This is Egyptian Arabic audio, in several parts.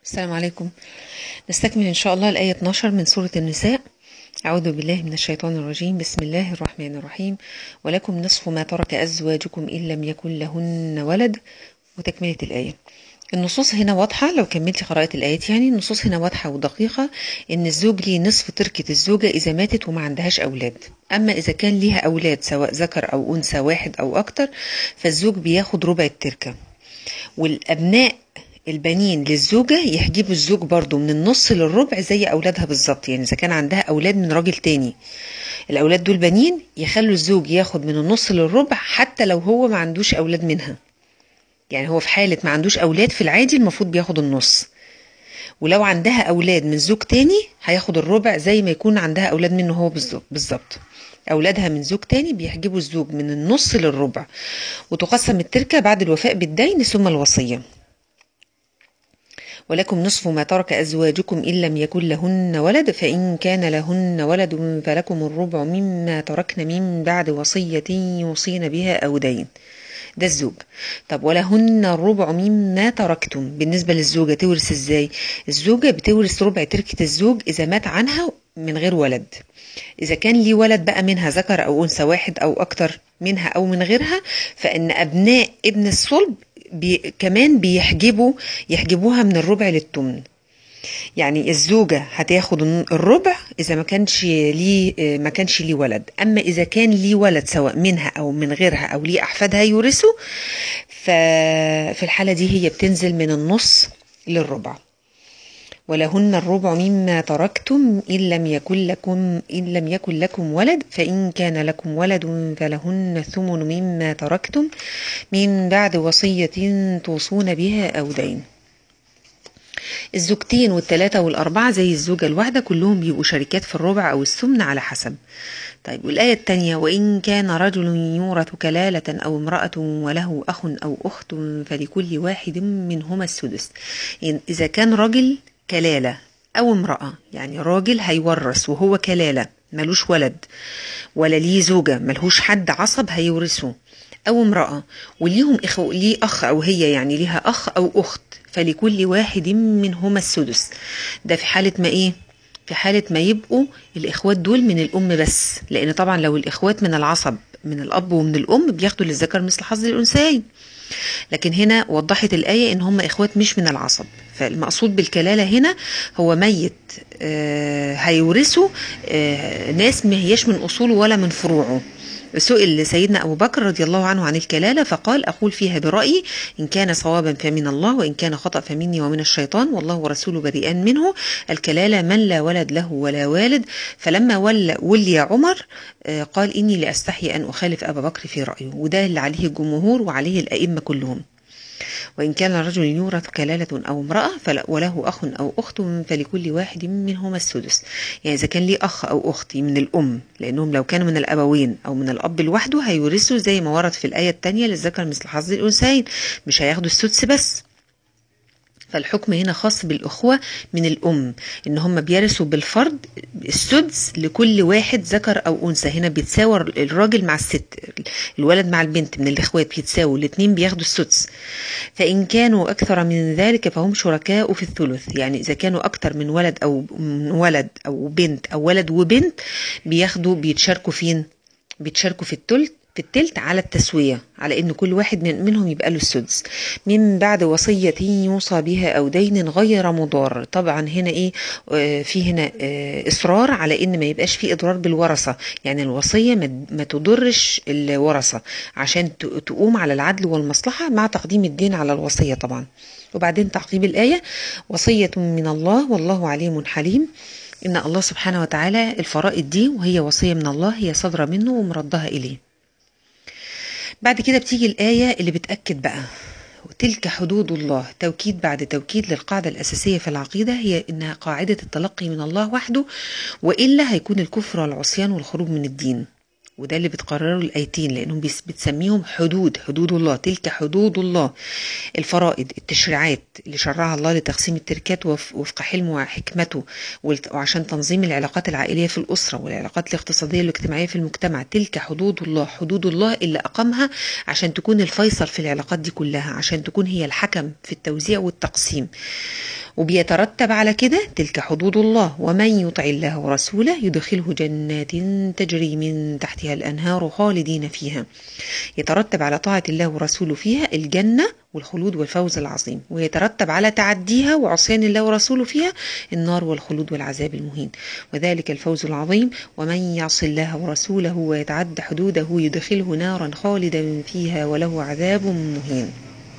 السلام عليكم نستكمل إن شاء الله الآية 12 من سورة النساء أعوذ بالله من الشيطان الرجيم بسم الله الرحمن الرحيم ولكم نصف ما ترك أزواجكم إن لم يكن لهن ولد وتكملة الآية النصوص هنا واضحة لو كملت قراءة الآيات يعني النصوص هنا واضحة ودقيقة إن الزوج ليه نصف تركة الزوجة إذا ماتت وما عندهاش أولاد أما إذا كان ليها أولاد سواء ذكر أو أنثى واحد أو أكتر فالزوج بياخد ربع التركة والأبناء البنين للزوجة يحجبوا الزوج برضو من النص للربع زي أولادها بالظبط يعني إذا كان عندها أولاد من راجل تاني الأولاد دول بنين يخلوا الزوج ياخد من النص للربع حتى لو هو ما عندوش أولاد منها يعني هو في حالة ما عندوش أولاد في العادي المفروض بياخد النص ولو عندها أولاد من زوج تاني هياخد الربع زي ما يكون عندها أولاد منه هو بالظبط أولادها من زوج تاني بيحجبوا الزوج من النص للربع وتقسم التركة بعد الوفاء بالدين ثم الوصية ولكم نصف ما ترك أزواجكم إن لم يكن لهن ولد فإن كان لهن ولد فلكم الربع مما تركن من بعد وصية يوصين بها أو دين ده الزوج طب ولهن الربع مما تركتم بالنسبة للزوجة تورث ازاي الزوجة بتورث ربع تركة الزوج إذا مات عنها من غير ولد إذا كان لي ولد بقى منها ذكر أو أنثى واحد أو أكتر منها أو من غيرها فإن أبناء ابن الصلب بي كمان بيحجبوا يحجبوها من الربع للتمن يعني الزوجة هتاخد الربع إذا ما كانش ليه ما كانش ليه ولد أما إذا كان ليه ولد سواء منها أو من غيرها أو ليه أحفادها يورثوا ففي الحالة دي هي بتنزل من النص للربع ولهن الربع مما تركتم إن لم يكن لكم إن لم يكن لكم ولد فإن كان لكم ولد فلهن الثمن مما تركتم من بعد وصية توصون بها أو دين الزوجتين والثلاثة والأربعة زي الزوجة الواحدة كلهم بيبقوا شركات في الربع أو الثمن على حسب طيب والآية الثانية وإن كان رجل يورث كلالة أو امرأة وله أخ أو أخت فلكل واحد منهما السدس يعني إذا كان رجل كلالة أو امرأة يعني راجل هيورث وهو كلالة ملوش ولد ولا ليه زوجة ملهوش حد عصب هيورثه أو امرأة وليهم إخو ليه أخ أو هي يعني ليها أخ أو أخت فلكل واحد منهما السدس ده في حالة ما إيه في حالة ما يبقوا الإخوات دول من الأم بس لأن طبعا لو الإخوات من العصب من الأب ومن الأم بياخدوا للذكر مثل حظ الأنثيين لكن هنا وضحت الآية إن هم إخوات مش من العصب فالمقصود بالكلالة هنا هو ميت آه هيورثوا آه ناس ما هياش من أصوله ولا من فروعه سئل سيدنا أبو بكر رضي الله عنه عن الكلالة فقال أقول فيها برأيي إن كان صوابا فمن الله وإن كان خطأ فمني ومن الشيطان والله ورسوله بريئان منه الكلالة من لا ولد له ولا والد فلما ولي, ولي عمر قال إني لأستحي أن أخالف أبا بكر في رأيه وده اللي عليه الجمهور وعليه الأئمة كلهم وإن كان رجل يورث كلالة أو امرأة وله أخ أو أخت فلكل واحد منهما السدس يعني إذا كان لي أخ أو أخت من الأم لأنهم لو كانوا من الأبوين أو من الأب لوحده هيورثوا زي ما ورد في الآية الثانية للذكر مثل حظ الأنثيين مش هياخدوا السدس بس فالحكم هنا خاص بالأخوة من الأم إن هم بيرثوا بالفرض السدس لكل واحد ذكر أو أنثى هنا بيتساوى الراجل مع الست الولد مع البنت من الإخوات بيتساووا الاتنين بياخدوا السدس فإن كانوا أكثر من ذلك فهم شركاء في الثلث يعني إذا كانوا أكثر من ولد أو من ولد أو بنت أو ولد وبنت بياخدوا بيتشاركوا فين بيتشاركوا في الثلث في التلت على التسوية على ان كل واحد من منهم يبقى له السدس من بعد وصية يوصى بها او دين غير مضار طبعا هنا ايه آه في هنا آه اصرار على ان ما يبقاش في اضرار بالورثة يعني الوصية ما تضرش الورثة عشان تقوم على العدل والمصلحة مع تقديم الدين على الوصية طبعا وبعدين تعقيب الآية وصية من الله والله عليم حليم إن الله سبحانه وتعالى الفرائض دي وهي وصية من الله هي صادرة منه ومردها إليه بعد كده بتيجي الآية اللي بتأكد بقى تلك حدود الله توكيد بعد توكيد للقاعدة الأساسية في العقيدة هي إنها قاعدة التلقي من الله وحده وإلا هيكون الكفر والعصيان والخروج من الدين وده اللي بتقرره الايتين لانهم بتسميهم حدود حدود الله تلك حدود الله الفرائض التشريعات اللي شرعها الله لتقسيم التركات وفق حلمه وحكمته وعشان تنظيم العلاقات العائليه في الاسره والعلاقات الاقتصاديه والاجتماعيه في المجتمع تلك حدود الله حدود الله اللي اقامها عشان تكون الفيصل في العلاقات دي كلها عشان تكون هي الحكم في التوزيع والتقسيم وبيترتب على كده تلك حدود الله ومن يطع الله ورسوله يدخله جنات تجري من تحتها الأنهار خالدين فيها يترتب على طاعة الله ورسوله فيها الجنة والخلود والفوز العظيم ويترتب على تعديها وعصيان الله ورسوله فيها النار والخلود والعذاب المهين وذلك الفوز العظيم ومن يعص الله ورسوله ويتعد حدوده يدخله نارا خالدا فيها وله عذاب مهين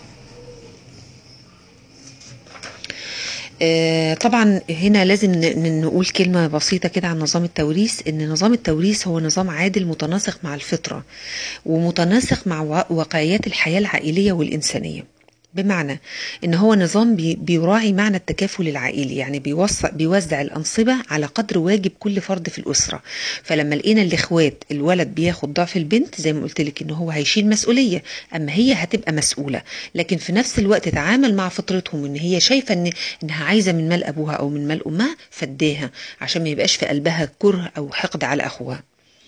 آه، طبعا هنا لازم ن- نقول كلمة بسيطة كده عن نظام التوريث ان نظام التوريث هو نظام عادل متناسق مع الفطرة ومتناسق مع وا- واقعيات الحياة العائلية والإنسانية بمعنى ان هو نظام بي- بيراعي معنى التكافل العائلي يعني بيوزع بيوزع الانصبه على قدر واجب كل فرد في الاسره فلما لقينا الاخوات الولد بياخد ضعف البنت زي ما قلت لك ان هو هيشيل مسؤوليه اما هي هتبقى مسؤوله لكن في نفس الوقت تعامل مع فطرتهم ان هي شايفه ان انها عايزه من مال ابوها او من مال امها فداها عشان ما يبقاش في قلبها كره او حقد على اخوها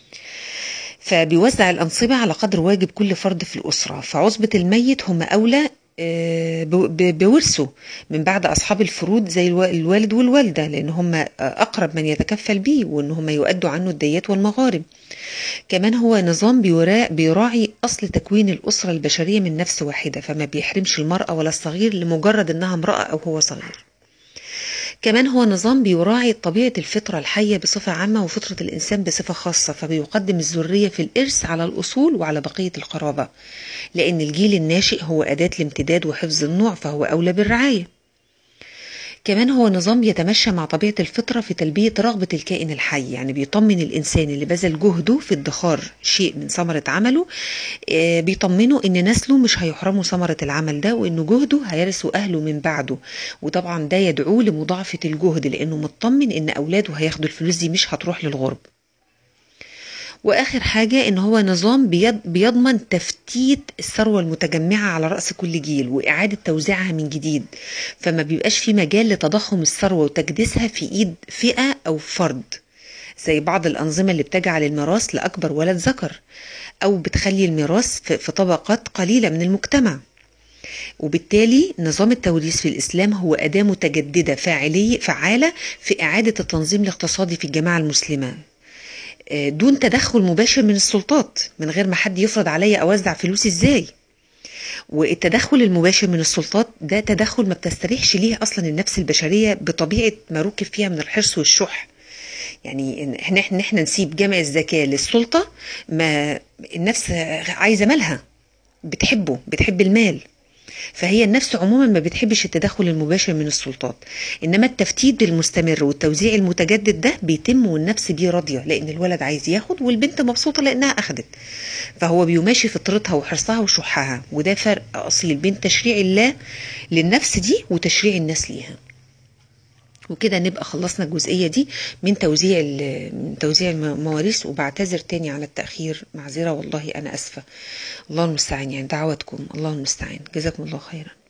فبيوزع الأنصبة على قدر واجب كل فرد في الأسرة فعصبة الميت هم أولى آه، ب- ب- بورثه من بعد أصحاب الفروض زي الوا- الوالد والوالدة لأن هم أقرب من يتكفل به وأن هم يؤدوا عنه الديات والمغارم كمان هو نظام بيرا- بيراعي أصل تكوين الأسرة البشرية من نفس واحدة فما بيحرمش المرأة ولا الصغير لمجرد أنها امرأة أو هو صغير كمان هو نظام بيراعي طبيعة الفطرة الحية بصفة عامة وفطرة الإنسان بصفة خاصة فبيقدم الذرية في الإرث على الأصول وعلى بقية القرابة لأن الجيل الناشئ هو أداة الامتداد وحفظ النوع فهو أولى بالرعاية كمان هو نظام بيتمشى مع طبيعة الفطرة في تلبية رغبة الكائن الحي يعني بيطمن الإنسان اللي بذل جهده في ادخار شيء من ثمرة عمله آه، بيطمنه إن نسله مش هيحرموا ثمرة العمل ده وإنه جهده هيرثوا أهله من بعده وطبعا ده يدعوه لمضاعفة الجهد لأنه مطمن إن أولاده هياخدوا الفلوس دي مش هتروح للغرب واخر حاجه ان هو نظام بيض بيضمن تفتيت الثروه المتجمعه على راس كل جيل واعاده توزيعها من جديد فما بيبقاش في مجال لتضخم الثروه وتكديسها في ايد فئه او فرد زي بعض الانظمه اللي بتجعل الميراث لاكبر ولد ذكر او بتخلي الميراث في في طبقات قليله من المجتمع وبالتالي نظام التوريث في الإسلام هو أداة متجددة فاعلية فعالة في إعادة التنظيم الاقتصادي في الجماعة المسلمة آه، دون تدخل مباشر من السلطات من غير ما حد يفرض عليا أوزع فلوسي إزاي والتدخل المباشر من السلطات ده تدخل ما بتستريحش ليه أصلا النفس البشرية بطبيعة ما ركب فيها من الحرص والشح يعني إن احنا ان احنا نسيب جمع الزكاة للسلطة ما النفس عايزة مالها بتحبه بتحب المال فهي النفس عموما ما بتحبش التدخل المباشر من السلطات انما التفتيت المستمر والتوزيع المتجدد ده بيتم والنفس بيه راضيه لان الولد عايز ياخد والبنت مبسوطه لانها اخدت فهو بيماشي فطرتها وحرصها وشحها وده فرق اصيل بين تشريع الله للنفس دي وتشريع الناس ليها وكده نبقى خلصنا الجزئيه دي من توزيع ال- من توزيع المواريث وبعتذر تاني على التاخير معذره والله انا اسفه الله المستعان يعني دعواتكم الله المستعان جزاكم الله خيرا